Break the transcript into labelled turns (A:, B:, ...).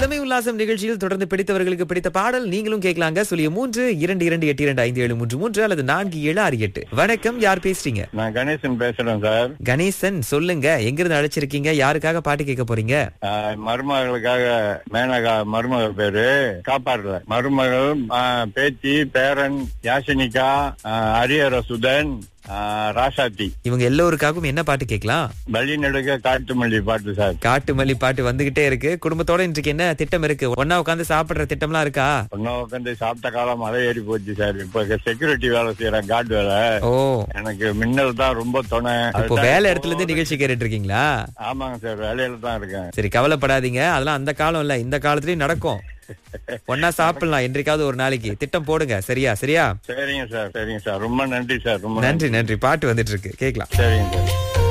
A: இளமை உல்லாசம் நிகழ்ச்சியில் தொடர்ந்து பிடித்தவர்களுக்கு பிடித்த பாடல் நீங்களும் கேட்கலாங்க சொல்லிய மூன்று இரண்டு இரண்டு எட்டு இரண்டு ஐந்து ஏழு மூன்று மூன்று அல்லது நான்கு ஏழு ஆறு எட்டு வணக்கம் யார் பேசுறீங்க
B: நான் கணேசன் பேசுறேன் சார்
A: கணேசன் சொல்லுங்க எங்கிருந்து அழைச்சிருக்கீங்க யாருக்காக பாட்டு கேட்க போறீங்க
B: ஆஹ் மருமகளுக்காக மேனகா மருமகள் பேரு காப்பாடுல மருமகள் ஆஹ் பேத்தி பேரன் யாசினிகா ஆஹ் ஹரிஹர சுதன் ஆஹ் ராசாத்தி
A: இவங்க எல்லோருக்காகவும் என்ன பாட்டு கேட்கலாம்
B: வழி நடுக்க காட்டு மல்லி பாட்டு சார்
A: காட்டு மல்லி பாட்டு வந்துகிட்டே இருக்கு குடும்பத்தோட இன்றைக்கு என்ன திட்டம் இருக்கு ஒன்னா உட்காந்து சாப்பிடுற திட்டம்லாம் இருக்கா
B: ஒன்னும் உட்காந்து சாப்பிட்ட காலம் மழை ஏறி போச்சு சார் இப்ப செக்யூரிட்டி வேலை செய்யறேன் கார்டு வேலை
A: ஓ
B: எனக்கு மின்னல் தான் ரொம்ப துணை
A: இப்போ
B: அதுதான்
A: வேலை இடத்துல இருந்து நிகழ்ச்சி கேட்டுட்டு இருக்கீங்களா
B: ஆமாங்க சார் வேலையில தான் இருக்கேன்
A: சரி கவலைப்படாதீங்க அதெல்லாம் அந்த காலம் இல்ல இந்த காலத்துலயும் நடக்கும் ஒன்னா சாப்பிடலாம் என்றைக்காவது ஒரு நாளைக்கு திட்டம் போடுங்க சரியா சரியா
B: சரிங்க சார் சரிங்க சார் ரொம்ப நன்றி சார் ரொம்ப
A: நன்றி நன்றி பாட்டு வந்துட்டு இருக்கு கேக்கலாம்
B: சரிங்க சார்